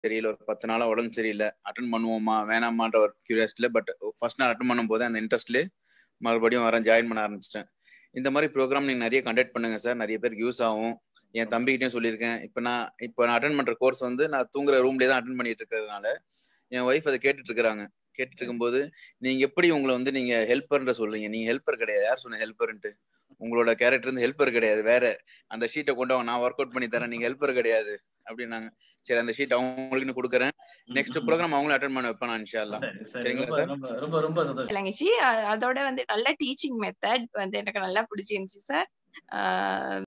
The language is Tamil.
தெரியல ஒரு பத்து நாளா உடம்பு சரியில்லை அட்டன் பண்ணுவோமா வேணாமான்ற ஒரு கியூரியாசிட்டில பட் ஃபர்ஸ்ட் நாள் அட்டன் பண்ணும் போது அந்த இன்ட்ரெஸ்ட்லேயே மறுபடியும் வரேன் ஜாயின் பண்ண ஆரம்பிச்சிட்டேன் இந்த மாதிரி ப்ரோக்ராம் நீங்க நிறைய கண்டக்ட் பண்ணுங்க சார் நிறைய பேருக்கு யூஸ் ஆகும் என் தம்பிக்கிட்டையும் சொல்லியிருக்கேன் இப்போ நான் இப்போ நான் அட்டன் பண்ற கோர்ஸ் வந்து நான் தூங்குற ரூம்லேயே தான் அட்டன் பண்ணிட்டு இருக்கிறதுனால என் ஒய்ஃப் அதை கேட்டுட்டு இருக்கிறாங்க கேட்டுட்டு இருக்கும்போது நீங்க எப்படி உங்களை வந்து நீங்க ஹெல்ப்பர்ன்ற சொல்றீங்க நீங்க ஹெல்ப்பர் கிடையாது யார் சொன்ன ஹெல்ப்பர்ன்ட்டு உங்களோட கேரக்டர் வந்து ஹெல்ப்பர் கிடையாது வேற அந்த ஷீட்டை கொண்டு வாங்க நான் ஒர்க் அவுட் பண்ணி தரேன் நீங்க ஹெல்ப்பர் கிடையாது அப்படின்னாங்க சரி அந்த ஷீட் அவங்களுக்கு கொடுக்குறேன் நெக்ஸ்ட் ப்ரோக்ராம் அவங்களும் அட்டன் பண்ண வைப்பேன் நான் இன்ஷா அல்லாஹ் சரி சரி சரிங்களா ரொம்ப சார் ரொம்ப ரொம்ப ரொம்ப சந்தோஷம் விளங்குச்சு அ- அதோட வந்து நல்ல டீச்சிங் மெத்தட் வந்து எனக்கு நல்லா பிடிச்சிருந்துச்சு சார்